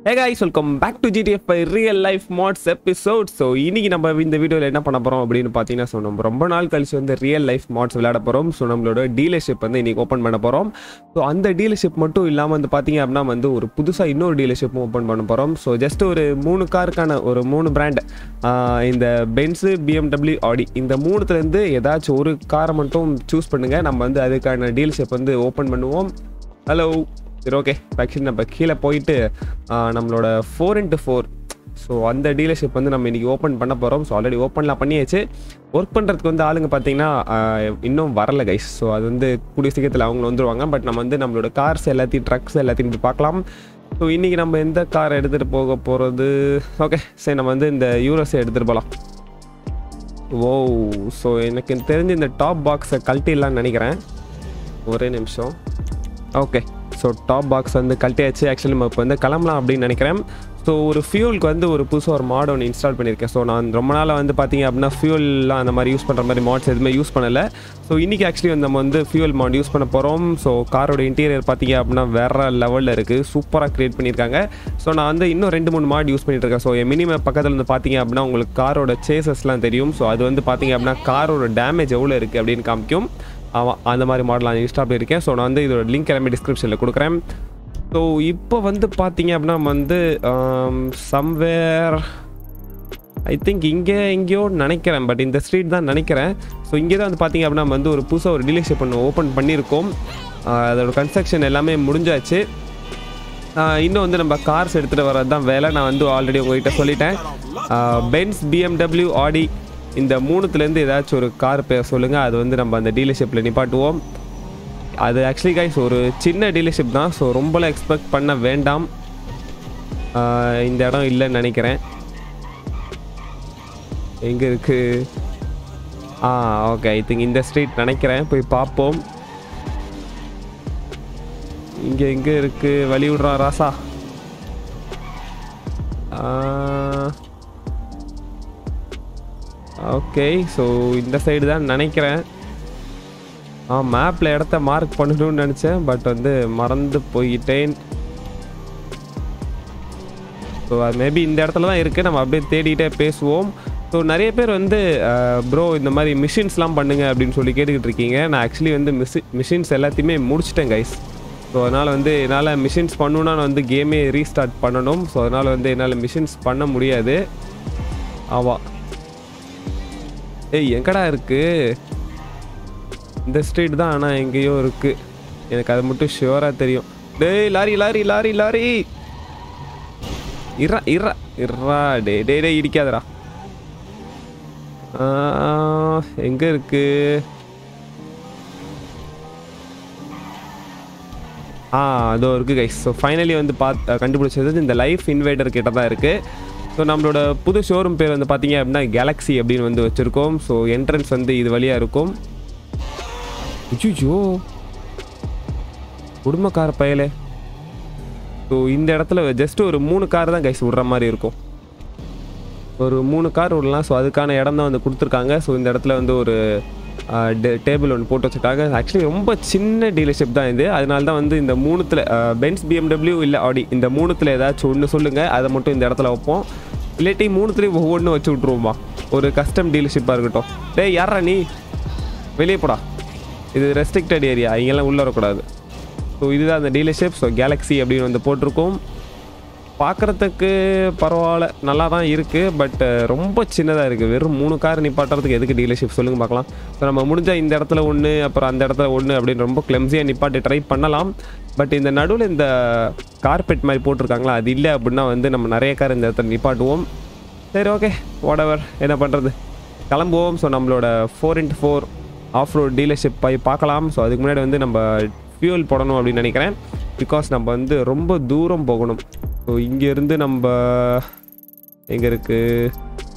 Hey guys welcome back to GTA by real life mods episode so இன்னைக்கு நம்ம இந்த வீடியோவில் என்ன பண்ண போகிறோம் அப்படின்னு பார்த்தீங்கன்னா ஸோ நம்ம ரொம்ப நாள் கழிச்சு வந்து ரியல் லைஃப் மாட்ஸ் விளையாட போகிறோம் ஸோ நம்மளோட டீலர்ஷிப் வந்து இன்னைக்கு ஓப்பன் பண்ண போகிறோம் ஸோ அந்த டீலர்ஷிப் மட்டும் இல்லாமல் வந்து பார்த்தீங்க அப்படின்னா வந்து ஒரு புதுசாக இன்னொரு டீலர்ஷிப்பும் ஓப்பன் பண்ண போகிறோம் ஸோ ஜஸ்ட் ஒரு மூணு காருக்கான ஒரு மூணு பிராண்ட் இந்த பென்ஸு பிஎம்டபிள்யூ ஆடி இந்த மூணுத்துலேருந்து ஏதாச்சும் ஒரு காரை மட்டும் சூஸ் பண்ணுங்கள் நம்ம வந்து அதுக்கான டீலர்ஷிப் வந்து ஓப்பன் பண்ணுவோம் ஹலோ சரி ஓகே ஆக்சுவலி நம்ம கீழே போயிட்டு ஆஹ், நம்மளோட ஃபோர் இன்ட்டு ஃபோர் ஸோ அந்த டீலர்ஷிப் வந்து நம்ம இன்றைக்கி ஓப்பன் பண்ண போகிறோம் ஸோ ஆல்ரெடி ஓப்பன்லாம் பண்ணியாச்சு ஒர்க் பண்ணுறதுக்கு வந்து ஆளுங்க பார்த்தீங்கன்னா ஆஹ், இன்னும் வரல கைஸ் ஸோ அது வந்து கூடிய சீக்கிரத்தில் அவங்க வந்துருவாங்க பட் நம்ம வந்து நம்மளோட கார்ஸ் எல்லாத்தையும் ட்ரக்ஸ் எல்லாத்தையும் போய் பார்க்கலாம் ஸோ இன்றைக்கி நம்ம எந்த கார் எடுத்துகிட்டு போக போகிறது ஓகே சரி நம்ம வந்து இந்த யூரோஸை எடுத்துகிட்டு போகலாம் ஓ ஸோ எனக்கு தெரிஞ்சு இந்த டாப் பாக்ஸை கழட்டிடலான்னு நினைக்கிறேன் ஒரே நிமிஷம் ஓகே ஸோ டாப் பாக்ஸ் வந்து கழட்டியாச்சு ஆக்சுவலி நம்ம இப்போ வந்து கிளம்பலாம் அப்படின்னு நினைக்கிறேன் ஸோ ஒரு ஃபியூலுக்கு வந்து ஒரு புதுசாக ஒரு மாட் ஒன்று இன்ஸ்டால் பண்ணியிருக்கேன் ஸோ நான் ரொம்ப நாளாக வந்து பார்த்தீங்க அப்படின்னா ஃபியூல்லாம் அந்த மாதிரி யூஸ் பண்ணுற மாதிரி மாட்ஸ் எதுவுமே யூஸ் பண்ணலை ஸோ இன்றைக்கி ஆக்சுவலி வந்து நம்ம வந்து ஃபியூல் மாட் யூஸ் பண்ண போகிறோம் ஸோ காரோட இன்டீரியர் பார்த்தீங்க அப்படின்னா வேற லெவலில் இருக்குது சூப்பராக க்ரியேட் பண்ணியிருக்காங்க ஸோ நான் வந்து இன்னும் ரெண்டு மூணு மாட் யூஸ் பண்ணிட்டு இருக்கேன் ஸோ என் மினிமம் பக்கத்தில் வந்து பார்த்தீங்க அப்படின்னா உங்களுக்கு காரோட சேசஸ்லாம் தெரியும் ஸோ அது வந்து பார்த்தீங்க அப்படின்னா காரோட டேமேஜ் எவ்வளோ இருக்குது அப்படின்னு காமிக்கும் ஆமாம் அந்த மாதிரி மாடல் நான் இன்ஸ்டா பண்ணியிருக்கேன் ஸோ நான் வந்து இதோட லிங்க் எல்லாமே டிஸ்கிரிப்ஷனில் கொடுக்குறேன் ஸோ இப்போ வந்து பார்த்தீங்க அப்படின்னா நம்ம வந்து சம்வேர் ஐ திங்க் இங்கே எங்கேயோ நினைக்கிறேன் பட் இந்த ஸ்ட்ரீட் தான் நினைக்கிறேன் ஸோ இங்கே தான் வந்து பார்த்தீங்க அப்படின்னா நம்ம வந்து ஒரு புதுசாக ஒரு டீலர்ஷிப் ஒன்று ஓப்பன் பண்ணியிருக்கோம் ஆஹ் அதோட கன்ஸ்ட்ரக்ஷன் எல்லாமே முடிஞ்சாச்சு ஆஹ் இன்னும் வந்து நம்ம கார்ஸ் எடுத்துகிட்டு வர்றது தான் வேலை நான் வந்து ஆல்ரெடி உங்ககிட்ட சொல்லிட்டேன் பென்ஸ் பிஎம்டபிள்யூ ஆடி இந்த மூணுத்துலேருந்து ஏதாச்சும் ஒரு கார் பேர் சொல்லுங்கள் அது வந்து நம்ம அந்த டீலர்ஷிப்பில் நிப்பாட்டுவோம் அது ஆக்சுவலி கைஸ் ஒரு சின்ன டீலர்ஷிப் தான் ஸோ ரொம்பலாம் எக்ஸ்பெக்ட் பண்ண வேண்டாம் ஆஹ் இந்த இடம் இல்லைன்னு நினைக்கிறேன் எங்கே இருக்குது ஆ ஓகே ஐ திங்க் இந்த ஸ்ட்ரீட் நினைக்கிறேன் போய் பார்ப்போம் இங்கே எங்கே இருக்குது வழி விடுறான் ராசா ஓகே ஸோ இந்த சைடு தான் நினைக்கிறேன் ஆ மேப்பில் இடத்த மார்க் பண்ணணும்னு நினச்சேன் பட் வந்து மறந்து போயிட்டேன் ஸோ அது மேபி இந்த இடத்துல தான் இருக்குது நம்ம அப்படியே தேடிட்டே பேசுவோம் ஸோ நிறைய பேர் வந்து ப்ரோ இந்த மாதிரி மிஷின்ஸ்லாம் பண்ணுங்க அப்படின்னு சொல்லி கேட்டுக்கிட்டு இருக்கீங்க நான் ஆக்சுவலி வந்து மிஷி மிஷின்ஸ் எல்லாத்தையுமே முடிச்சிட்டேன் கைஸ் ஸோ அதனால் வந்து என்னால் மிஷின்ஸ் பண்ணணுன்னா நான் வந்து கேமே ரீஸ்டார்ட் பண்ணணும் ஸோ அதனால் வந்து என்னால் மிஷின்ஸ் பண்ண முடியாது ஆமாம் ஏய் எங்கடா இருக்கு இந்த ஸ்ட்ரீட் தான் ஆனால் எங்கேயோ இருக்கு எனக்கு அது மட்டும் ஷுவராக தெரியும் டேய் லாரி லாரி லாரி லாரி இறா இறா இறா டே டே டே இடிக்காதடா எங்கே இருக்கு ஆ அதோ இருக்குது கைஸ் ஸோ ஃபைனலி வந்து பார்த்து கண்டுபிடிச்சது இந்த லைஃப் இன்வைடர் கிட்ட தான் இருக்குது ஸோ நம்மளோட புது ஷோரூம் பேர் வந்து பார்த்தீங்க அப்படின்னா கேலக்ஸி அப்படின்னு வந்து வச்சுருக்கோம் ஸோ என்ட்ரன்ஸ் வந்து இது வழியாக இருக்கும் ஐயோ குடும்பக்கார பயலே ஸோ இந்த இடத்துல ஜஸ்ட் ஒரு மூணு கார் தான் கைஸ் விடுற மாதிரி இருக்கும் ஒரு மூணு கார் விடலாம் ஸோ அதுக்கான இடம் தான் வந்து கொடுத்துருக்காங்க ஸோ இந்த இடத்துல வந்து ஒரு டேபிள் ஒன்று போட்டு வச்சுருக்காங்க ஆக்சுவலி ரொம்ப சின்ன டீலர்ஷிப் தான் இது அதனால தான் வந்து இந்த மூணுத்தில் பென்ஸ் பிஎம்டபிள்யூ இல்லை ஆடி இந்த மூணுத்தில் ஏதாச்சும் ஒன்று சொல்லுங்கள் அதை மட்டும் இந்த இடத்துல வைப்போம் இல்லாட்டி மூணுத்துலேயும் ஒவ்வொன்றும் வச்சு விட்ருவோமா ஒரு கஸ்டம் டீலர்ஷிப்பாக இருக்கட்டும் டேய் யாரா நீ வெளியே போடா இது ரெஸ்ட்ரிக்டட் ஏரியா இங்கெல்லாம் உள்ளே வரக்கூடாது ஸோ இதுதான் அந்த டீலர்ஷிப் ஸோ கேலக்ஸி அப்படின்னு வந்து போட்டிருக்கோம் பார்க்குறதுக்கு பரவாயில்ல நல்லா தான் இருக்குது பட் ரொம்ப சின்னதாக இருக்குது வெறும் மூணு கார் நிப்பாட்டுறதுக்கு எதுக்கு டீலர்ஷிப் சொல்லுங்கள் பார்க்கலாம் ஸோ நம்ம முடிஞ்ச இந்த இடத்துல ஒன்று அப்புறம் அந்த இடத்துல ஒன்று அப்படின்னு ரொம்ப கிளம்ஸியாக நிப்பாட்டி ட்ரை பண்ணலாம் பட் இந்த நடுவில் இந்த கார்பெட் மாதிரி போட்டிருக்காங்களா அது இல்லை அப்படின்னா வந்து நம்ம நிறைய கார் இந்த இடத்துல நிப்பாட்டுவோம் சரி ஓகே whatever என்ன பண்ணுறது கிளம்புவோம் ஸோ நம்மளோட four into four off road dealership போய் பார்க்கலாம் ஸோ அதுக்கு முன்னாடி வந்து நம்ம ஃபியூல் போடணும் அப்படின்னு நினைக்கிறேன் பிகாஸ் நம்ம வந்து ரொம்ப தூரம் போகணும் ஸோ இங்கேருந்து நம்ம எங்கே இருக்குது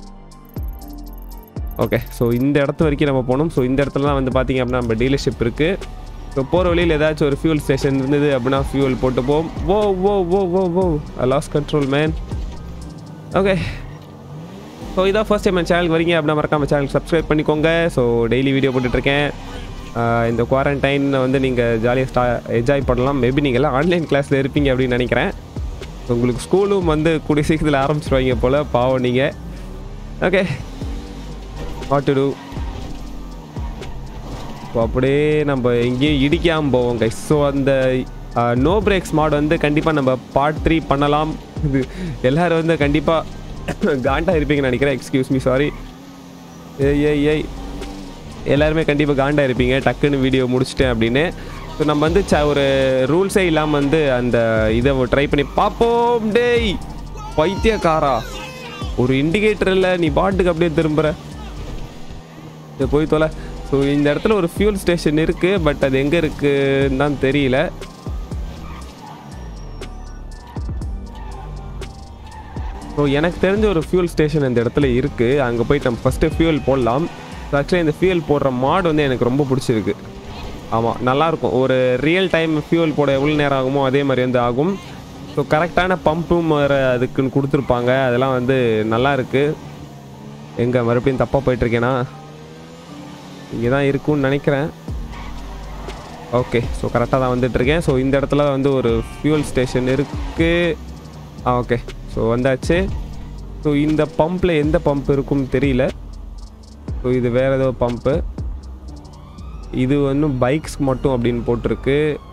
ஓகே ஸோ இந்த இடத்து வரைக்கும் நம்ம போகணும் ஸோ இந்த இடத்துல தான் வந்து பார்த்தீங்க அப்படின்னா நம்ம டீலர்ஷிப் இருக்குது ஸோ போகிற வழியில் ஏதாச்சும் ஒரு ஃபியூல் ஸ்டேஷன் இருந்தது அப்படின்னா ஃபியூல் போட்டு போவோம் oh oh oh oh oh lose control man okay so இதான் ஃபர்ஸ்ட் டைம் என் சேனலுக்கு வரீங்க அப்படின்னா மறக்காம சேனல் சப்ஸ்கிரைப் பண்ணிக்கோங்க ஸோ டெய்லி வீடியோ போட்டுட்ருக்கேன் இந்த குவாரண்டைனில் வந்து நீங்கள் ஜாலியாக ஸ்டா என்ஜாய் பண்ணலாம் மேபி நீங்கள்லாம் ஆன்லைன் கிளாஸில் இருப்பீங்க அப்படின்னு நினைக்கிறேன் உங்களுக்கு ஸ்கூலும் வந்து கூடிய சீக்கிரத்தில் ஆரம்பிச்சிருவாங்க போல் பாவம் நீங்கள் okay what to do so அப்படியே நம்ம எங்கேயும் இடிக்காமல் போவோம் கைஸ் ஸோ அந்த நோ பிரேக்ஸ் மாட் வந்து கண்டிப்பாக நம்ம பார்ட் த்ரீ பண்ணலாம் இது எல்லோரும் வந்து கண்டிப்பாக காண்டா இருப்பீங்கன்னு நினைக்கிறேன் எக்ஸ்கியூஸ் மீ சாரி ஏய் ஏய் ஏய் எல்லாருமே கண்டிப்பாக காண்டா இருப்பீங்க டக்குன்னு வீடியோ முடிச்சிட்டேன் அப்படின்னு ஸோ நம்ம வந்து ச ஒரு ரூல்ஸே இல்லாமல் வந்து அந்த இதை ட்ரை பண்ணி பார்ப்போம் டேய் பைத்தியக்காரா ஒரு இண்டிகேட்டர் இல்லை நீ பாட்டுக்கு அப்படியே திரும்புகிற இது போய் தொலை ஸோ இந்த இடத்துல ஒரு ஃபியூல் ஸ்டேஷன் இருக்குது பட் அது எங்கே இருக்குன்னு தான் தெரியல ஸோ எனக்கு தெரிஞ்ச ஒரு ஃபியூல் ஸ்டேஷன் இந்த இடத்துல இருக்குது அங்கே போயிட்டு நம்ம ஃபஸ்ட்டு ஃபியூல் போடலாம் ஸோ ஆக்சுவலி இந்த ஃபியூல் போடுற மாடு வந்து எனக்கு ரொம்ப பிடிச்சிருக்கு ஆமாம் நல்லாயிருக்கும் ஒரு ரியல் டைம் ஃபியூல் போட எவ்வளோ நேரம் ஆகுமோ அதே மாதிரி வந்து ஆகும் ஸோ கரெக்டான பம்பும் வேறு அதுக்குன்னு கொடுத்துருப்பாங்க அதெல்லாம் வந்து நல்லா இருக்குது எங்கே மறுபடியும் தப்பாக போயிட்டுருக்கேனா இங்கே தான் இருக்கும்னு நினைக்கிறேன் ஓகே ஸோ கரெக்டாக தான் வந்துட்டுருக்கேன் ஸோ இந்த இடத்துல வந்து ஒரு ஃபியூல் ஸ்டேஷன் இருக்குது ஆ ஓகே ஸோ வந்தாச்சு ஸோ இந்த பம்பில் எந்த பம்ப் இருக்கும்னு தெரியல ஸோ இது வேறு ஏதோ பம்ப்பு இது வந்து பைக்ஸ்க்கு மட்டும் அப்படின்னு போட்டிருக்கு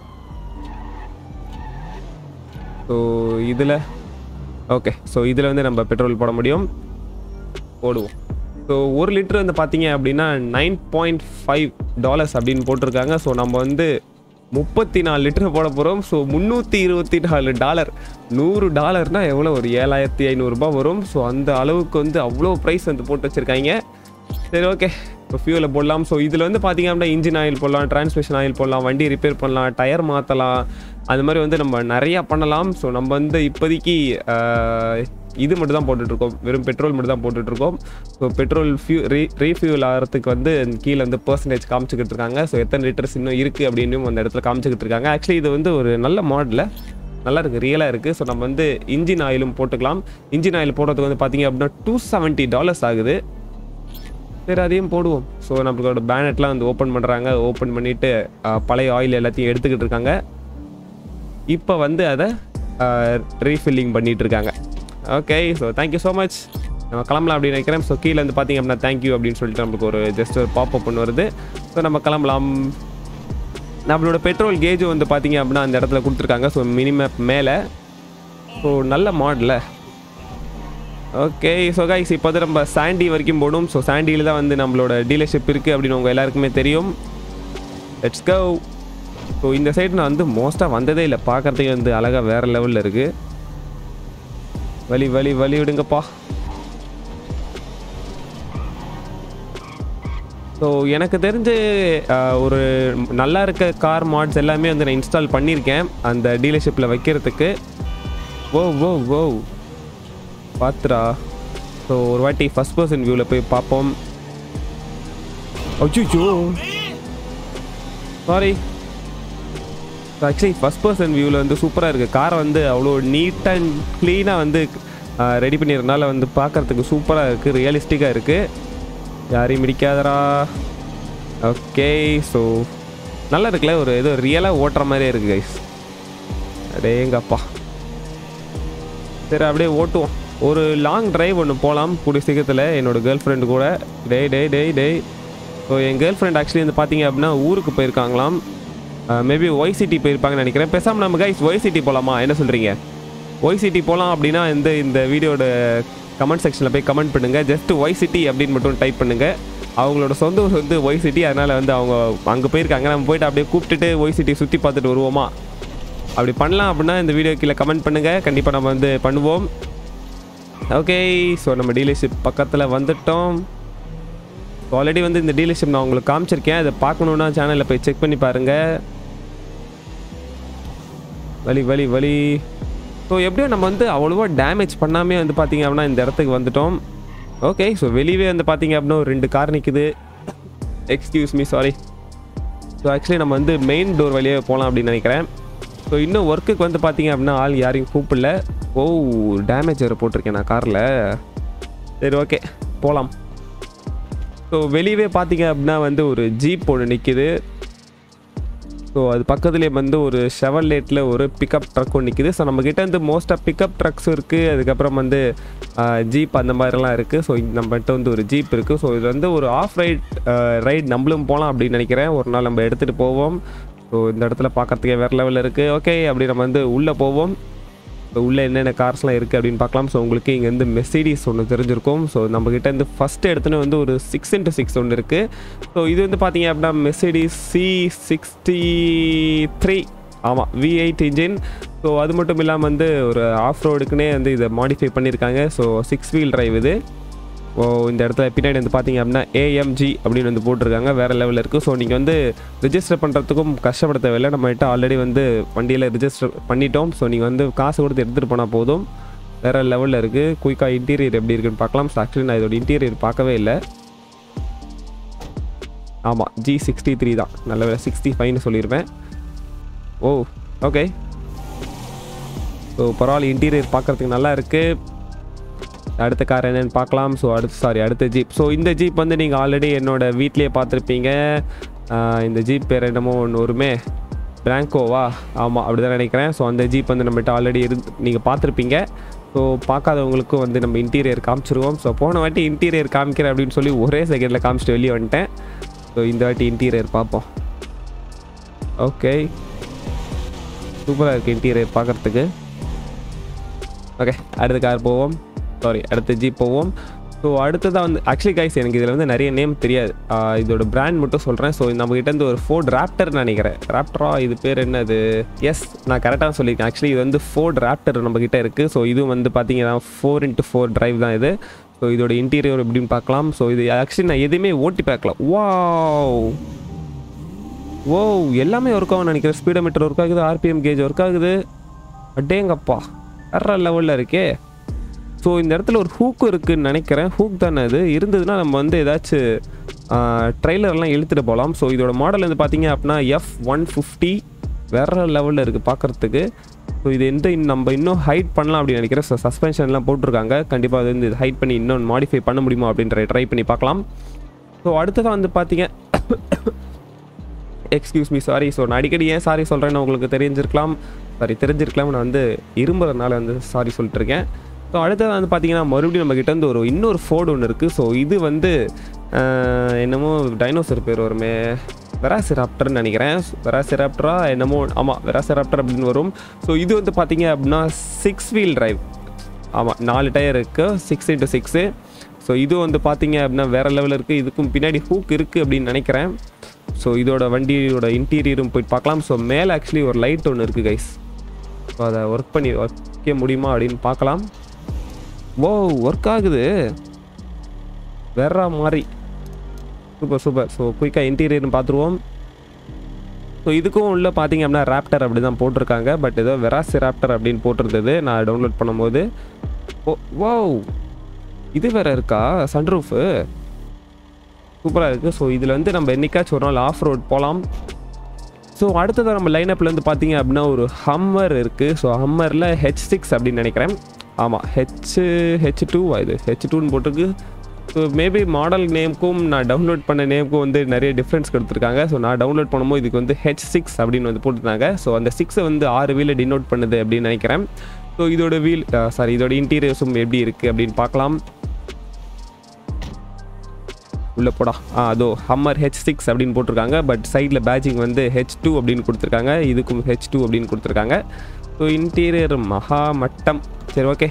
ஸோ இதில் ஓகே ஸோ இதில் வந்து நம்ம பெட்ரோல் போட முடியும் போடுவோம் ஸோ ஒரு லிட்டர் வந்து பார்த்தீங்க அப்படின்னா நைன் பாயிண்ட் ஃபைவ் டாலர்ஸ் அப்படின்னு போட்டிருக்காங்க ஸோ நம்ம வந்து முப்பத்தி நாலு லிட்டர் போட போகிறோம் ஸோ முந்நூற்றி இருபத்தி நாலு டாலர் நூறு டாலர்னால் எவ்வளோ ஒரு ஏழாயிரத்தி ஐநூறுரூபா வரும் ஸோ அந்த அளவுக்கு வந்து அவ்வளோ ப்ரைஸ் வந்து போட்டு வச்சுருக்காங்க சரி ஓகே இப்போ ஃபியூலை போடலாம் ஸோ இதில் வந்து பார்த்தீங்க அப்படின்னா இன்ஜின் ஆயில் போடலாம் டிரான்ஸ்மிஷன் ஆயில் போடலாம் வண்டி ரிப்பேர் பண்ணலாம் டயர் மாற்றலாம் அது மாதிரி வந்து நம்ம நிறையா பண்ணலாம் ஸோ நம்ம வந்து இப்போதைக்கு ஆஹ், இது மட்டும் தான் போட்டுட்ருக்கோம் வெறும் பெட்ரோல் மட்டும் தான் போட்டுட்ருக்கோம் so petrol fu re refuel ஆகிறதுக்கு வந்து கீழே வந்து பர்சன்டேஜ் காமிச்சிக்கிட்டு இருக்காங்க ஸோ எத்தனை லிட்டர்ஸ் இன்னும் இருக்குது அப்படின்னு அந்த இடத்துல காமிச்சிக்கிட்டு இருக்காங்க ஆக்சுவலி இது வந்து ஒரு நல்ல மாடலில் நல்லா இருக்குது ரியலாக இருக்குது ஸோ நம்ம வந்து இன்ஜின் ஆயிலும் போட்டுக்கலாம் இன்ஜின் ஆயில் போடுறதுக்கு வந்து பார்த்தீங்க அப்படின்னா டூ செவன்ட்டி டாலர்ஸ் ஆகுது சரி அதையும் போடுவோம் ஸோ நம்மளோட பேனட்லாம் வந்து ஓப்பன் பண்ணுறாங்க ஓப்பன் பண்ணிவிட்டு பழைய ஆயில் எல்லாத்தையும் எடுத்துக்கிட்டு இருக்காங்க இப்போ வந்து அதை ரீஃபில்லிங் பண்ணிட்டு இருக்காங்க okay so thank you so much நம்ம கிளம்பலாம் அப்படின்னு நினைக்கிறேன் ஸோ கீழே வந்து பார்த்தீங்க அப்படின்னா தேங்க்யூ அப்படின்னு சொல்லிட்டு நம்மளுக்கு ஒரு ஜஸ்ட் ஒரு பாப் ஒன்று வருது ஸோ நம்ம கிளம்பலாம் நம்மளோட பெட்ரோல் கேஜ் வந்து பார்த்தீங்க அப்படின்னா அந்த இடத்துல கொடுத்துருக்காங்க ஸோ மினிமம் மேலே ஸோ நல்ல மாடலில் ஓகே ஸோ கைஸ் இப்போ வந்து நம்ம சாண்டி வரைக்கும் போடும் ஸோ சாண்டியில் தான் வந்து நம்மளோட டீலர்ஷிப் இருக்குது அப்படின்னு உங்கள் எல்லாருக்குமே தெரியும் லெட்ஸ் கோ ஸோ இந்த சைடு நான் வந்து மோஸ்ட்டாக வந்ததே இல்லை பார்க்குறதுக்கு வந்து அழகாக வேறு லெவலில் இருக்குது வலி வலி வலி விடுங்கப்பா ஸோ எனக்கு தெரிஞ்சு ஆஹ், ஒரு நல்லா இருக்க கார் மாட்ஸ் எல்லாமே வந்து நான் இன்ஸ்டால் பண்ணியிருக்கேன் அந்த டீலர்ஷிப்பில் வைக்கிறதுக்கு ஓ ஓ ஓ பார்த்துடா ஸோ ஒரு வாட்டி ஃபஸ்ட் பர்சன் வியூவில் போய் பார்ப்போம் அச்சோ சாரி ஆக்சுவலி ஃபஸ்ட் பர்சன் வியூவில் வந்து சூப்பராக இருக்குது காரை வந்து அவ்வளோ நீட் அண்ட் க்ளீனாக வந்து ரெடி பண்ணிடுறதுனால வந்து பார்க்குறதுக்கு சூப்பராக இருக்குது ரியலிஸ்டிக்காக இருக்குது யாரையும் மிடிக்காதடா ஓகே ஸோ நல்லா இருக்குல்ல ஒரு ஏதோ ரியலாக ஓட்டுற மாதிரியே இருக்குது கைஸ் அடேங்கப்பா சரி அப்படியே ஓட்டுவோம் ஒரு லாங் டிரைவ் ஒன்று போகலாம் கூடிய சீக்கிரத்தில் என்னோட கேர்ள் ஃப்ரெண்டு கூட டேய் டேய் டேய் டேய் ஸோ என் கேர்ள் ஃப்ரெண்ட் ஆக்சுவலி வந்து பார்த்தீங்க அப்படின்னா ஊருக்கு போயிருக்காங்களாம் மேபி ஒய் சிட்டி போயிருப்பாங்கன்னு நினைக்கிறேன் பேசாமல் நம்ம கைஸ் ஒய் சிட்டி போகலாமா என்ன சொல்கிறீங்க ஒய் சிட்டி போகலாம் அப்படின்னா இந்த இந்த வீடியோட கமெண்ட் செக்ஷனில் போய் கமெண்ட் பண்ணுங்கள் ஜஸ்ட் ஒய் சிட்டி அப்படின்னு மட்டும் டைப் பண்ணுங்கள் அவங்களோட சொந்த ஊர் வந்து ஒய் சிட்டி அதனால் வந்து அவங்க அங்கே போயிருக்காங்க நம்ம போயிட்டு அப்படியே கூப்பிட்டுட்டு ஒய் சிட்டி சுற்றி பார்த்துட்டு வருவோமா அப்படி பண்ணலாம் அப்படின்னா இந்த வீடியோ கீழே கமெண்ட் பண்ணுங்கள் கண்டிப்பாக நம்ம வந்து பண்ணுவோம் ஓகே ஸோ நம்ம டீலர்ஷிப் பக்கத்தில் வந்துட்டோம் ஆல்ரெடி வந்து இந்த டீலர்ஷிப் நான் உங்களுக்கு காமிச்சிருக்கேன் அதை பார்க்கணுன்னா சேனலில் போய் செக் பண்ணி பாருங்கள் வலி வலி வலி ஸோ எப்படியும் நம்ம வந்து அவ்வளோவா டேமேஜ் பண்ணாமே வந்து பார்த்தீங்க அப்படின்னா இந்த இடத்துக்கு வந்துட்டோம் ஓகே ஸோ வெளியவே வந்து பார்த்தீங்க அப்படின்னா ஒரு ரெண்டு கார் நிற்குது excuse me sorry so actually நம்ம வந்து மெயின் டோர் வழியே போகலாம் அப்படின்னு நினைக்கிறேன் ஸோ இன்னும் ஒர்க்குக்கு வந்து பார்த்தீங்க அப்படின்னா ஆள் யாரையும் கூப்பிடல ஓ டேமேஜ் வேறு போட்டிருக்கேன் நான் காரில் சரி ஓகே போகலாம் ஸோ வெளியவே பார்த்தீங்க அப்படின்னா வந்து ஒரு ஜீப் ஒன்று நிற்கிது ஸோ அது பக்கத்துலேயே வந்து ஒரு ஷெவர்லேட்டில் ஒரு பிக்கப் ட்ரக்கும் நிற்கிது ஸோ நம்மக்கிட்ட வந்து மோஸ்ட்டாக பிக்கப் ட்ரக்ஸும் இருக்குது அதுக்கப்புறம் வந்து ஜீப் அந்த மாதிரிலாம் இருக்குது ஸோ நம்மகிட்ட வந்து ஒரு ஜீப் இருக்குது ஸோ இது வந்து ஒரு ஆஃப் ரைட் ரைட் நம்மளும் போகலாம் அப்படின்னு நினைக்கிறேன் ஒரு நாள் நம்ம எடுத்துகிட்டு போவோம் ஸோ இந்த இடத்துல பார்க்கறதுக்கே வேறு லெவலில் இருக்குது ஓகே அப்படி நம்ம வந்து உள்ளே போவோம் ஸோ உள்ளே என்னென்ன கார்ஸ்லாம் இருக்குது அப்படின்னு பார்க்கலாம் ஸோ உங்களுக்கு இங்கே வந்து மெர்சிடிஸ் ஒன்று தெரிஞ்சிருக்கும் ஸோ நம்மக்கிட்ட வந்து ஃபஸ்ட்டு எடுத்துன்னு வந்து ஒரு சிக்ஸ் இன்ட்டு சிக்ஸ் ஒன்று இருக்குது ஸோ இது வந்து பார்த்தீங்க அப்படின்னா மெர்சிடிஸ் சி சிக்ஸ்டி த்ரீ ஆமாம் வி எயிட் இன்ஜின் ஸோ அது மட்டும் இல்லாமல் வந்து ஒரு ஆஃப் ரோடுக்குன்னே வந்து இதை மாடிஃபை பண்ணியிருக்காங்க ஸோ சிக்ஸ் வீல் டிரைவ் இது ஓ இந்த இடத்துல பின்னாடி வந்து பார்த்தீங்க அப்படின்னா ஏஎம்ஜி அப்படின்னு வந்து போட்டிருக்காங்க வேறு லெவலில் இருக்குது ஸோ நீங்கள் வந்து ரிஜிஸ்டர் பண்ணுறதுக்கும் கஷ்டப்பட தேவையில்லை நம்மகிட்ட ஆல்ரெடி வந்து வண்டியில் ரிஜிஸ்டர் பண்ணிட்டோம் ஸோ நீங்கள் வந்து காசு கொடுத்து எடுத்துகிட்டு போனால் போதும் வேறு லெவலில் இருக்குது குயிக்காக இன்டீரியர் எப்படி இருக்குன்னு பார்க்கலாம் ஸோ ஆக்சுவலி நான் இதோட இன்டீரியர் பார்க்கவே இல்லை ஆமாம் ஜி சிக்ஸ்டி த்ரீ தான் நல்ல வேலை சிக்ஸ்டி ஃபைவ்னு சொல்லியிருப்பேன் ஓ ஓகே ஸோ பரவாயில்ல இன்டீரியர் பார்க்குறதுக்கு நல்லா இருக்குது அடுத்த கார் என்னன்னு பார்க்கலாம் ஸோ அடுத்து சாரி அடுத்த ஜீப் ஸோ இந்த ஜீப் வந்து நீங்கள் ஆல்ரெடி என்னோட வீட்லேயே பார்த்துருப்பீங்க ஆஹ் இந்த ஜீப் பேர் என்னமோ ஒன்று வருமே பிராங்கோவா ஆமாம் அப்படி தான் நினைக்கிறேன் ஸோ அந்த ஜீப் வந்து நம்மகிட்ட ஆல்ரெடி இருந்து நீங்கள் பார்த்துருப்பீங்க ஸோ பார்க்காதவங்களுக்கும் வந்து நம்ம இன்டீரியர் காமிச்சிருவோம் ஸோ போன வாட்டி இன்டீரியர் காமிக்கிறேன் அப்படின்னு சொல்லி ஒரே செகண்டில் காமிச்சிட்டு வெளியே வந்துட்டேன் ஸோ இந்த வாட்டி இன்டீரியர் பார்ப்போம் ஓகே சூப்பராக இருக்குது இன்டீரியர் பார்க்குறதுக்கு ஓகே அடுத்த கார் போவோம் சாரி அடுத்த ஜீப் போவோம் ஸோ அடுத்ததாக வந்து ஆக்சுவலி கைஸ் எனக்கு இதில் வந்து நிறைய நேம் தெரியாது ஆஹ் இதோட பிராண்ட் மட்டும் சொல்கிறேன் ஸோ நம்மகிட்ட இருந்து ஒரு ஃபோர்ட் ராப்டர் நினைக்கிறேன் ராப்டரா இது பேர் என்னது எஸ் நான் கரெக்டாக சொல்லியிருக்கேன் ஆக்சுவலி இது வந்து ஃபோர்ட் ராப்டர் நம்மக்கிட்ட இருக்குது ஸோ இது வந்து பார்த்தீங்கன்னா ஃபோர் இன்ட்டு ஃபோர் டிரைவ் தான் இது ஸோ இதோட இன்டீரியர் எப்படின்னு பார்க்கலாம் ஸோ இது ஆக்சுவலி நான் எதுவுமே ஓட்டி பார்க்கல வாவ் ஓ எல்லாமே ஒர்க் ஆகும் நினைக்கிறேன் ஸ்பீடோமீட்டர் ஒர்க் ஆகுது ஆர்பிஎம் கேஜ் ஒர்க் ஆகுது அடேங்கப்பா வேற லெவலில் இருக்கே ஸோ இந்த இடத்துல ஒரு ஹூக் இருக்குன்னு நினைக்கிறேன் ஹூக் தானே அது இருந்ததுன்னா நம்ம வந்து ஏதாச்சும் ட்ரெய்லர்லாம் இழுத்துட்டு போகலாம் ஸோ இதோட மாடல் வந்து பார்த்தீங்க அப்படின்னா எஃப் ஒன் ஃபிஃப்டி வேற லெவலில் இருக்குது பார்க்குறதுக்கு ஸோ இது எந்த இன்னும் நம்ம இன்னும் ஹைட் பண்ணலாம் அப்படின்னு நினைக்கிறேன் ஸோ சஸ்பென்ஷன்லாம் போட்டிருக்காங்க கண்டிப்பாக அது வந்து ஹைட் பண்ணி இன்னும் மாடிஃபை பண்ண முடியுமா அப்படின்ற ட்ரை பண்ணி பார்க்கலாம் ஸோ அடுத்ததாக வந்து பார்த்தீங்க எக்ஸ்கியூஸ் மீ சாரி ஸோ நான் அடிக்கடி ஏன் சாரி சொல்கிறேன்னு உங்களுக்கு தெரிஞ்சிருக்கலாம் சாரி தெரிஞ்சிருக்கலாம் நான் வந்து இரும்புறதுனால வந்து சாரி சொல்லிட்டு இருக்கேன் ஸோ அடுத்தது வந்து பார்த்தீங்கன்னா மறுபடியும் நம்ம கிட்ட வந்து ஒரு இன்னொரு ஃபோர்டு ஒன்று இருக்குது ஸோ இது வந்து ஆஹ், என்னமோ டைனோசர் பேர் வருமே வெராசிராப்டர்னு நினைக்கிறேன் வெராசிராப்டரா என்னமோ ஆமாம் வெராசிராப்டர் அப்படின்னு வரும் ஸோ இது வந்து பார்த்தீங்க அப்படின்னா சிக்ஸ் வீல் டிரைவ் ஆமாம் நாலு டயர் இருக்குது சிக்ஸ் இன்ட்டு சிக்ஸு ஸோ இது வந்து பார்த்தீங்க அப்படின்னா வேறு லெவலில் இருக்குது இதுக்கும் பின்னாடி ஹூக் இருக்குது அப்படின்னு நினைக்கிறேன் ஸோ இதோட வண்டியோட இன்டீரியரும் போய் பார்க்கலாம் ஸோ மேலே ஆக்சுவலி ஒரு லைட் ஒன்று இருக்குது கைஸ் ஸோ அதை ஒர்க் பண்ணி வைக்க முடியுமா அப்படின்னு பார்க்கலாம் ஓ ஒர்க் ஆகுது வேற மாதிரி சூப்பர் சூப்பர் ஸோ குயிக்காக இன்டீரியர்னு பார்த்துருவோம் ஸோ இதுக்கும் உள்ள பார்த்தீங்க அப்படின்னா ராப்டர் அப்படி தான் போட்டிருக்காங்க பட் ஏதோ வெராசி ராப்டர் அப்படின்னு போட்டிருந்தது நான் டவுன்லோட் பண்ணும்போது ஓ ஓ இது வேற இருக்கா சன்ரூஃபு சூப்பராக இருக்குது ஸோ இதில் வந்து நம்ம என்னைக்காச்சும் ஒரு நாள் ஆஃப் ரோட் போகலாம் ஸோ அடுத்ததாக நம்ம லைனப்பில் வந்து பார்த்தீங்க அப்படின்னா ஒரு ஹம்மர் இருக்குது ஸோ ஹம்மரில் ஹெச் சிக்ஸ் அப்படின்னு நினைக்கிறேன் ஆமாம் ஹெச் ஹெச் டூவா இது ஹெச் டூன்னு போட்டிருக்கு ஸோ மேபி மாடல் நேமுக்கும் நான் டவுன்லோட் பண்ண நேமுக்கும் வந்து நிறைய டிஃப்ரென்ஸ் கொடுத்துருக்காங்க ஸோ நான் டவுன்லோட் பண்ணும்போது இதுக்கு வந்து ஹெச் சிக்ஸ் அப்படின்னு வந்து போட்டிருந்தாங்க ஸோ அந்த சிக்ஸை வந்து ஆறு வீலை டினோட் பண்ணுது அப்படின்னு நினைக்கிறேன் ஸோ இதோட வீல் சாரி இதோட இன்டீரியர்ஸும் எப்படி இருக்குது அப்படின்னு பார்க்கலாம் உள்ள போடா ஆ அதோ ஹம்மர் ஹெச் சிக்ஸ் அப்படின்னு போட்டிருக்காங்க பட் சைடில் பேஜிங் வந்து ஹெச் டூ அப்படின்னு கொடுத்துருக்காங்க இதுக்கும் ஹெச் டூ அப்படின்னு கொடுத்துருக்காங்க ஸோ இன்டீரியர் மகா மட்டம் சரி okay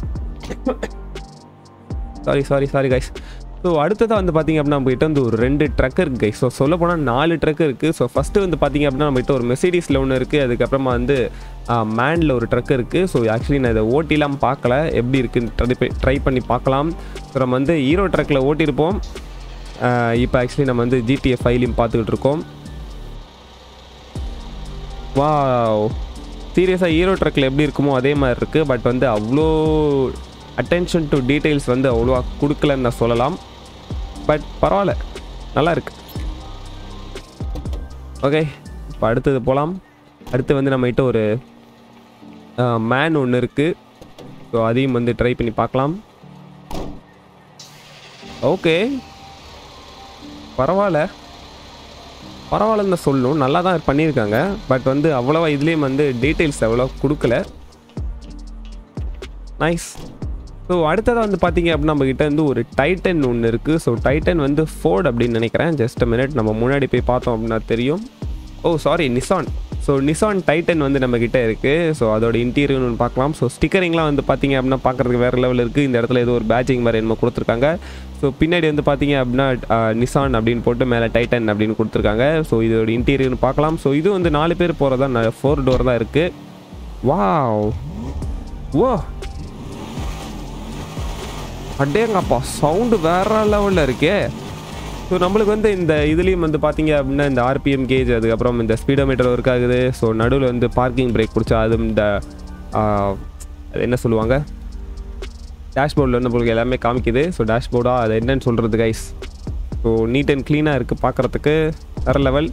sorry sorry sorry guys so அடுத்ததாக வந்து பார்த்தீங்க அப்படின்னா நம்மகிட்ட வந்து ஒரு ரெண்டு ட்ரக் இருக்குது கைஸ் ஸோ சொல்ல போனால் நாலு ட்ரக் இருக்குது ஸோ ஃபஸ்ட்டு வந்து பார்த்தீங்க அப்படின்னா நம்மகிட்ட ஒரு மெசீடிஸில் ஒன்று இருக்குது அதுக்கப்புறமா வந்து மேனில் ஒரு ட்ரக் இருக்குது ஸோ ஆக்சுவலி நான் இதை ஓட்டிலாம் பார்க்கல எப்படி இருக்குன்னு ட்ரை ட்ரை பண்ணி பார்க்கலாம் ஸோ நம்ம வந்து ஹீரோ ட்ரக்கில் ஓட்டியிருப்போம் இப்போ ஆக்சுவலி நம்ம வந்து ஜிடிஎஃப் ஃபைலையும் பார்த்துக்கிட்டு இருக்கோம் வா சீரியஸாக ஹீரோ ட்ரக்கில் எப்படி இருக்குமோ அதே மாதிரி இருக்குது பட் வந்து அவ்வளோ அட்டென்ஷன் டு டீட்டெயில்ஸ் வந்து அவ்வளோவா கொடுக்கலன்னு நான் சொல்லலாம் பட் பரவாயில்ல நல்லா இருக்கு ஓகே இப்போ அடுத்தது போகலாம் அடுத்து வந்து நம்மகிட்ட ஒரு மேன் ஒன்று இருக்குது ஸோ அதையும் வந்து ட்ரை பண்ணி பார்க்கலாம் ஓகே பரவாயில்ல பரவாயில்லன்னு தான் சொல்லணும் நல்லா தான் பண்ணியிருக்காங்க பட் வந்து அவ்வளோவா இதுலேயும் வந்து டீட்டெயில்ஸ் அவ்வளோ கொடுக்கல நைஸ் ஸோ அடுத்ததாக வந்து பார்த்தீங்க அப்படின்னா நம்ம கிட்ட வந்து ஒரு டைட்டன் ஒன்று இருக்குது ஸோ டைட்டன் வந்து ஃபோர்ட் அப்படின்னு நினைக்கிறேன் ஜஸ்ட் மினிட் நம்ம முன்னாடி போய் பார்த்தோம் அப்படின்னா தெரியும் oh sorry Nissan so Nissan Titan வந்து நம்ம கிட்ட இருக்குது ஸோ அதோட இன்டீரியர் ஒன்று பார்க்கலாம் ஸோ ஸ்டிக்கரிங்லாம் வந்து பார்த்தீங்க அப்படின்னா பார்க்குறதுக்கு வேறு லெவல் இருக்குது இந்த இடத்துல ஏதோ ஒரு பேட்சிங் மாதிரி என்னமோ கொடுத்துருக்காங்க ஸோ பின்னாடி வந்து பார்த்தீங்க அப்படின்னா நிசான் அப்படின்னு போட்டு மேலே டைட்டன் அப்படின்னு கொடுத்துருக்காங்க ஸோ இதோட இன்டீரியர்னு பார்க்கலாம் ஸோ இது வந்து நாலு பேர் போகிறதா ஃபோர் டோர் தான் இருக்குது வாவ் ஓ அடேங்கப்பா சவுண்டு வேற லெவலில் இருக்கே ஸோ நம்மளுக்கு வந்து இந்த இதுலேயும் வந்து பார்த்தீங்க அப்படின்னா இந்த ஆர்பிஎம் கேஜ் அதுக்கப்புறம் இந்த ஸ்பீடோமீட்டர் ஒர்க் ஆகுது ஸோ நடுவில் வந்து பார்க்கிங் பிரேக் பிடிச்சா அது இந்த அது என்ன சொல்லுவாங்க டேஷ்போர்டில் வந்து நம்மளுக்கு எல்லாமே காமிக்குது ஸோ டேஷ்போர்டாக அது என்னன்னு சொல்கிறது கைஸ் ஸோ நீட் அண்ட் க்ளீனாக இருக்குது பார்க்குறதுக்கு வேறு லெவல்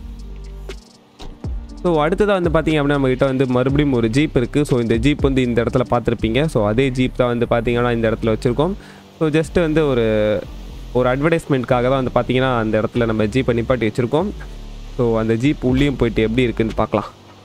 ஸோ அடுத்ததாக வந்து பார்த்தீங்க அப்படின்னா நம்மகிட்ட வந்து மறுபடியும் ஒரு ஜீப் இருக்குது ஸோ இந்த ஜீப் வந்து இந்த இடத்துல பார்த்துருப்பீங்க ஸோ அதே ஜீப் தான் வந்து பார்த்தீங்கன்னா இந்த இடத்துல வச்சுருக்கோம் ஸோ ஜஸ்ட்டு வந்து ஒரு ஒரு அட்வர்டைஸ்மெண்ட்காக தான் வந்து பார்த்தீங்கன்னா அந்த இடத்துல நம்ம ஜீப்பை நிப்பாட்டி வச்சுருக்கோம் ஸோ அந்த ஜீப் உள்ளேயும் போயிட்டு எப்படி இருக்குன்னு பார்க்கலாம்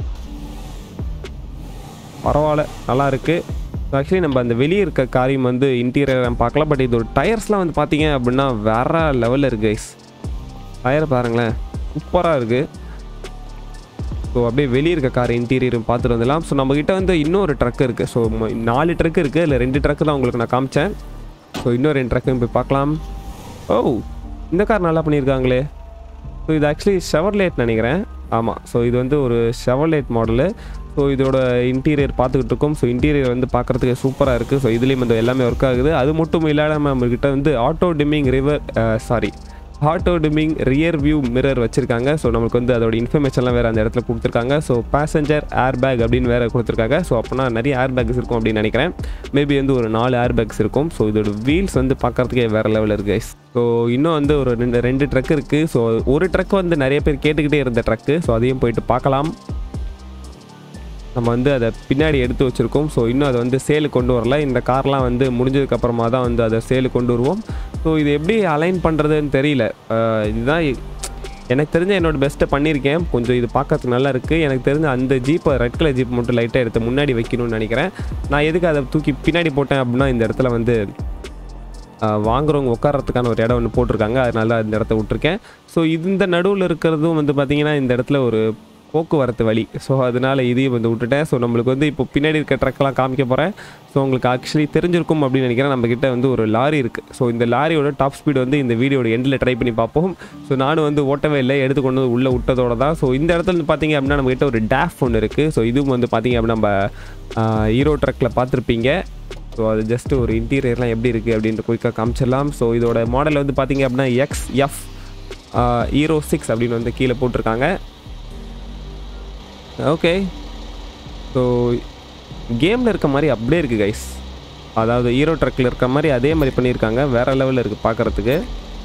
பரவாயில்ல நல்லா இருக்குது ஆக்சுவலி நம்ம அந்த வெளியே இருக்க காரியம் வந்து இன்டீரியர் பார்க்கலாம் பட் இதோட டயர்ஸ்லாம் வந்து பார்த்தீங்க அப்படின்னா வேற லெவலில் இருக்குது கைஸ் டயர் பாருங்களேன் சூப்பராக இருக்குது ஸோ அப்படியே வெளியே இருக்க கார் இன்டீரியரும் பார்த்துட்டு வந்துடலாம் ஸோ நம்மக்கிட்ட வந்து இன்னொரு ட்ரக் இருக்குது ஸோ நாலு ட்ரக் இருக்குது இல்லை ரெண்டு ட்ரக்கு தான் உங்களுக்கு நான் காமிச்சேன் ஸோ இன்னும் ரெண்டு ட்ரக்கையும் போய் பார்க்கலாம் ஓ இந்த கார் நல்லா பண்ணியிருக்காங்களே ஸோ இது ஆக்சுவலி ஷெவர்லேட் நினைக்கிறேன் ஆமாம் ஸோ இது வந்து ஒரு ஷெவர்லேட் மாடலு ஸோ இதோட இன்டீரியர் பார்த்துக்கிட்டு இருக்கோம் ஸோ இன்டீரியர் வந்து பார்க்குறதுக்கு சூப்பராக இருக்குது ஸோ இதுலேயும் வந்து எல்லாமே ஒர்க் ஆகுது அது மட்டும் இல்லாமல் நம்மக்கிட்ட வந்து auto dimming river sorry auto dimming rear view mirror வச்சுருக்காங்க ஸோ நமக்கு வந்து அதோட இன்ஃபர்மேஷன்லாம் வேறு அந்த இடத்துல கொடுத்துருக்காங்க ஸோ பேசஞ்சர் ஏர் பேக் அப்படின்னு வேறு கொடுத்துருக்காங்க ஸோ அப்போனா நிறைய ஏர் பேக்ஸ் இருக்கும் அப்படின்னு நினைக்கிறேன் மேபி வந்து ஒரு நாலு ஏர் பேக்ஸ் இருக்கும் ஸோ இதோட வீல்ஸ் வந்து பார்க்குறதுக்கே வேறு லெவலில் இருக்குது ஸோ இன்னும் வந்து ஒரு ரெண்டு ரெண்டு ட்ரக் இருக்குது ஸோ ஒரு ட்ரக் வந்து நிறைய பேர் கேட்டுக்கிட்டே இருந்த ட்ரக்கு ஸோ அதையும் போயிட்டு பார்க்கலாம் நம்ம வந்து அதை பின்னாடி எடுத்து வச்சுருக்கோம் ஸோ இன்னும் அதை வந்து சேலு கொண்டு வரல இந்த கார்லாம் வந்து முடிஞ்சதுக்கப்புறமா தான் வந்து அதை சேலு கொண்டு வருவோம் ஸோ இது எப்படி அலைன் பண்ணுறதுன்னு தெரியல அஹ் இதுதான் இ- எனக்கு தெரிஞ்ச என்னோட பெஸ்ட்டை பண்ணியிருக்கேன் கொஞ்சம் இது பார்க்கறதுக்கு நல்லா இருக்குது எனக்கு தெரிஞ்ச அந்த ஜீப்பை ரெட் கலர் ஜீப் மட்டும் லைட்டாக எடுத்து முன்னாடி வைக்கணும்னு நினைக்கிறேன் நான் எதுக்கு அதை தூக்கி பின்னாடி போட்டேன் அப்படின்னா இந்த இடத்துல வந்து ஆஹ் வாங்குறவங்க உட்கார்றதுக்கான ஒரு இடம் ஒன்று போட்டிருக்காங்க அதனால இந்த இடத்த விட்டுருக்கேன் ஸோ இந்த நடுவில் இருக்கிறதும் வந்து பார்த்திங்கன்னா இந்த இடத்துல ஒரு போக்குவரத்து வழி ஸோ அதனால இதையும் வந்து விட்டுட்டேன் ஸோ நம்மளுக்கு வந்து இப்போ பின்னாடி இருக்க ட்ரக்கெல்லாம் காமிக்க போகிறேன் ஸோ உங்களுக்கு ஆக்சுவலி தெரிஞ்சிருக்கும் அப்படின்னு நினைக்கிறேன் நம்மக்கிட்ட வந்து ஒரு லாரி இருக்குது ஸோ இந்த லாரியோட டாப் ஸ்பீடு வந்து இந்த வீடியோட எண்டில் ட்ரை பண்ணி பார்ப்போம் ஸோ நானும் வந்து ஓட்டவே இல்லை எடுத்து கொண்டு வந்து உள்ளே விட்டதோட தான் ஸோ இந்த இடத்துல வந்து பார்த்தீங்க அப்படின்னா நம்மக்கிட்ட ஒரு டேஃப் ஒன்று இருக்குது ஸோ இதுவும் வந்து பார்த்தீங்க அப்படின்னா நம்ம ஹீரோ ட்ரக்கில் பார்த்துருப்பீங்க ஸோ அது ஜஸ்ட் ஒரு இன்டீரியர்லாம் எப்படி இருக்குது அப்படின்ட்டு குயிக்காக காமிச்சிடலாம் ஸோ இதோட மாடல் வந்து பார்த்தீங்க அப்படின்னா எக்ஸ் எஃப் ஹீரோ சிக்ஸ் அப்படின்னு வந்து கீழே போட்டிருக்காங்க ஓகே ஸோ கேமில் இருக்க மாதிரி அப்படியே இருக்குது கைஸ் அதாவது ஹீரோ ட்ரக்கில் இருக்க மாதிரி அதே மாதிரி பண்ணியிருக்காங்க வேறு லெவலில் இருக்குது பார்க்குறதுக்கு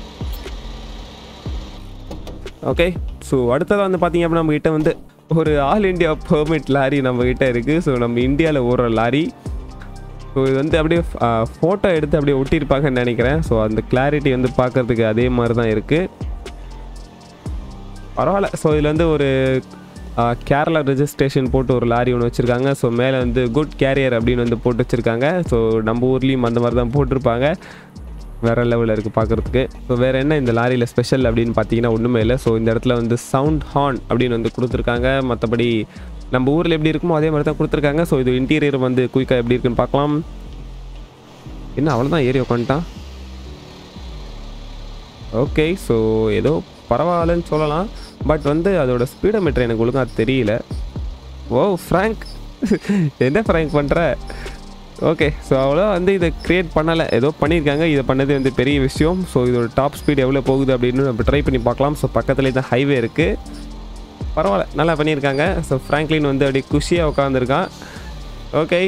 ஓகே ஸோ அடுத்ததாக வந்து பார்த்தீங்க அப்படின்னா நம்மகிட்ட வந்து ஒரு ஆல் இண்டியா பெர்மிட் லாரி நம்மக்கிட்ட இருக்குது ஸோ நம்ம இந்தியாவில் ஓடுற லாரி ஸோ இது வந்து அப்படியே ஃபோட்டோ எடுத்து அப்படியே ஒட்டியிருப்பாங்கன்னு நினைக்கிறேன் ஸோ அந்த கிளாரிட்டி வந்து பார்க்கறதுக்கு அதே மாதிரி தான் இருக்குது பரவாயில்ல ஸோ இதில் வந்து ஒரு ஆ, கேரளா ரெஜிஸ்ட்ரேஷன் போட்டு ஒரு லாரி ஒன்று வச்சுருக்காங்க ஸோ மேலே வந்து குட் கேரியர் அப்படின்னு வந்து போட்டு வச்சுருக்காங்க ஸோ நம்ம ஊர்லேயும் அந்த மாதிரி தான் போட்டிருப்பாங்க வேறு லெவலில் இருக்குது பார்க்குறதுக்கு ஸோ வேறு என்ன இந்த லாரியில் ஸ்பெஷல் அப்படின்னு பார்த்தீங்கன்னா ஒன்றுமே இல்லை ஸோ இந்த இடத்துல வந்து சவுண்ட் ஹார்ன் அப்படின்னு வந்து கொடுத்துருக்காங்க மற்றபடி நம்ம ஊரில் எப்படி இருக்குமோ அதே மாதிரி தான் கொடுத்துருக்காங்க ஸோ இது இன்டீரியர் வந்து குயிக்காக எப்படி இருக்குன்னு பார்க்கலாம் என்ன அவ்வளோதான் ஏறி உட்காந்துட்டான் ஓகே ஸோ ஏதோ பரவாயில்லன்னு சொல்லலாம் பட் வந்து அதோட ஸ்பீடோமீட்டர் எனக்கு ஒழுங்காக தெரியல ஓ ஃப்ராங்க் என்ன ஃப்ராங்க் பண்ணுற ஓகே ஸோ அவ்வளோ வந்து இதை க்ரியேட் பண்ணலை ஏதோ பண்ணியிருக்காங்க இதை பண்ணது வந்து பெரிய விஷயம் ஸோ இதோட டாப் ஸ்பீட் எவ்வளோ போகுது அப்படின்னு நம்ம ட்ரை பண்ணி பார்க்கலாம் ஸோ பக்கத்துலேயே தான் ஹைவே இருக்குது பரவாயில்ல நல்லா பண்ணியிருக்காங்க ஸோ ஃப்ராங்க்லின் வந்து அப்படியே குஷியாக உட்காந்துருக்கான் ஓகே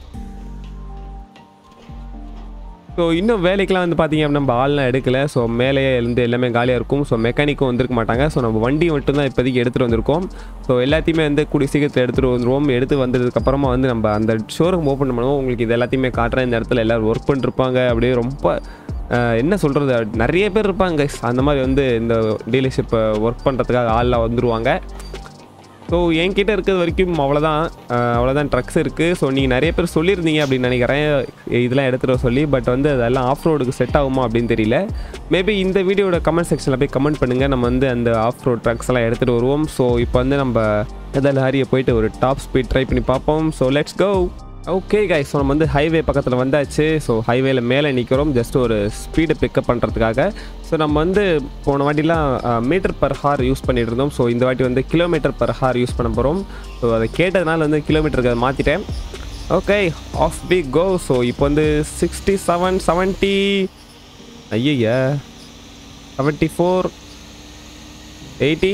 ஸோ இன்னும் வேலைக்கெலாம் வந்து பார்த்தீங்க அப்படின்னா நம்ம ஆள்லாம் எடுக்கல ஸோ மேலேயே இருந்து எல்லாமே காலியாக இருக்கும் ஸோ மெக்கானிக்கும் வந்திருக்க மாட்டாங்க ஸோ நம்ம வண்டி மட்டும் தான் இப்போதைக்கு எடுத்துகிட்டு வந்திருக்கோம் ஸோ எல்லாத்தையுமே வந்து கூடிய சீக்கிரத்தில் எடுத்துகிட்டு வந்துருவோம் எடுத்து வந்ததுக்கப்புறமா வந்து நம்ம அந்த ஷோரூம் ஓப்பன் பண்ணுவோம் உங்களுக்கு இது எல்லாத்தையுமே காட்டுறேன் இந்த இடத்துல எல்லோரும் ஒர்க் பண்ணிருப்பாங்க அப்படியே ரொம்ப அஹ், என்ன சொல்கிறது நிறைய பேர் இருப்பாங்க guys. அந்த மாதிரி வந்து இந்த டீலர்ஷிப்பை ஒர்க் பண்ணுறதுக்காக ஆள்லாம் வந்துருவாங்க ஸோ என்கிட்ட இருக்கிறது வரைக்கும் அவ்வளோதான் அஹ், அவ்வளோதான் ட்ரக்ஸ் இருக்குது ஸோ நீங்கள் நிறைய பேர் சொல்லியிருந்தீங்க அப்படின்னு நினைக்கிறேன் இதெல்லாம் எடுத்துகிட்டு வர சொல்லி பட் வந்து அதெல்லாம் ஆஃப் ரோடுக்கு செட் ஆகுமா அப்படின்னு தெரியல மேபி இந்த வீடியோட கமெண்ட் செக்ஷனில் போய் கமெண்ட் பண்ணுங்கள் நம்ம வந்து அந்த ஆஃப் ரோட் ட்ரக்ஸ் எல்லாம் எடுத்துகிட்டு வருவோம் ஸோ இப்போ வந்து நம்ம எதாவது ஹாரியை போயிட்டு ஒரு டாப் ஸ்பீட் ட்ரை பண்ணி பார்ப்போம் so let's go okay guys so நம்ம வந்து ஹைவே பக்கத்தில் வந்தாச்சு ஸோ ஹைவேல மேலே நிற்கிறோம் ஜஸ்ட் ஒரு ஸ்பீடை பிக்கப் பண்ணுறதுக்காக ஸோ நம்ம வந்து போன வாட்டிலாம் மீட்டர் பர் ஹார் யூஸ் பண்ணிட்டு இருந்தோம் ஸோ இந்த வாட்டி வந்து கிலோமீட்டர் பர் ஹார் யூஸ் பண்ண போகிறோம் ஸோ அதை கேட்டதுனால வந்து கிலோமீட்டருக்கு அதை மாற்றிட்டேன் okay off we go so இப்போ வந்து சிக்ஸ்டி செவன் செவன்ட்டி ஐய seventy four eighty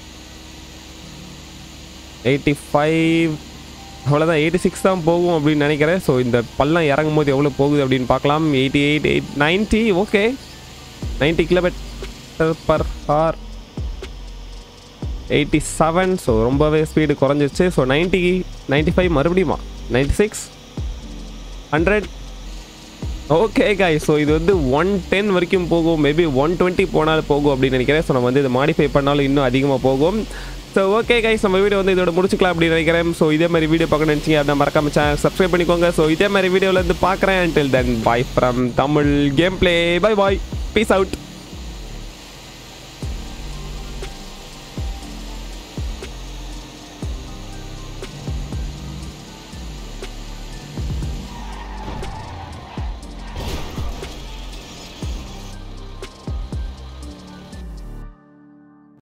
eighty five அவ்வளோதான் எயிட்டி சிக்ஸ் தான் போகும் அப்படின்னு நினைக்கிறேன் ஸோ இந்த பள்ளம் இறங்கும் போது எவ்வளோ போகுது அப்படின்னு பார்க்கலாம் eighty eight eight ninety okay ninety kilometer per hour eighty seven so ரொம்பவே ஸ்பீடு குறைஞ்சிருச்சு ஸோ நைன்ட்டி நைன்ட்டி ஃபைவ் மறுபடியுமா ninety six hundred okay guys so இது வந்து ஒன் டென் வரைக்கும் போகும் மேபி ஒன் டுவெண்ட்டி போனாலும் போகும் அப்படின்னு நினைக்கிறேன் ஸோ நம்ம வந்து இதை மாடிஃபை பண்ணாலும் இன்னும் அதிகமாக போகும் ஸோ ஓகே கைஸ் நம்ம வீடியோ வந்து இதோட முடிச்சுக்கலாம் அப்படின்னு நினைக்கிறேன் ஸோ இதே மாதிரி வீடியோ பார்க்க நினச்சிங்க அப்படின்னா மறக்காம சேனல் சப்ஸ்கிரைப் பண்ணிக்கோங்க ஸோ இதே மாதிரி வீடியோவில் இருந்து பார்க்குறேன் until then bye from Tamil game play bye bye peace out